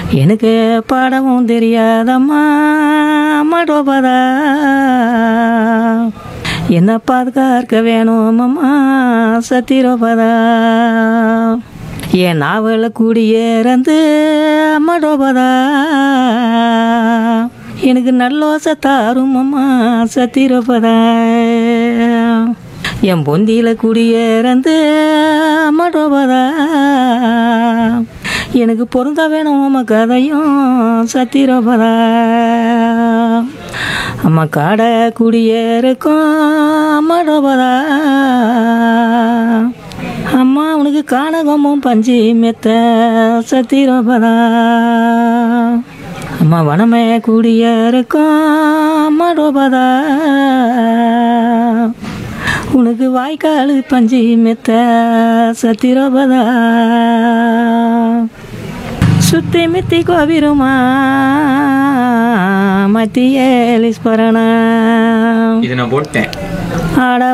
எனக்கு பாடவும் தெரியாதம்மா மடோபதா என்ன பாதுகாக்க வேணும் அம்மா சத்திரோபதா என் நாவல குடியேறந்து மடோபதா எனக்கு நல்லோசை தாரும் அம்மா சத்திரோபதா என் பொந்தியில் குடியேறந்து மடோபதா எனக்கு பொருந்தா வேணும் அம்மா கதையும் சத்திரோபதா அம்மா காடை குடியேறுக்கும் மடோபதா அம்மா உனக்கு காணகமும் பஞ்சு மெத்த சத்திரோபதா அம்மா வனமே குடியேறுக்கும் மடோபதா உனக்கு வாய்க்கால் பஞ்சு மெத்த சத்திரோபதா சுத்தி மித்தி கோவிருமா மத்திய லிஸ்பரணா இது நான் போட்டேன் ஆட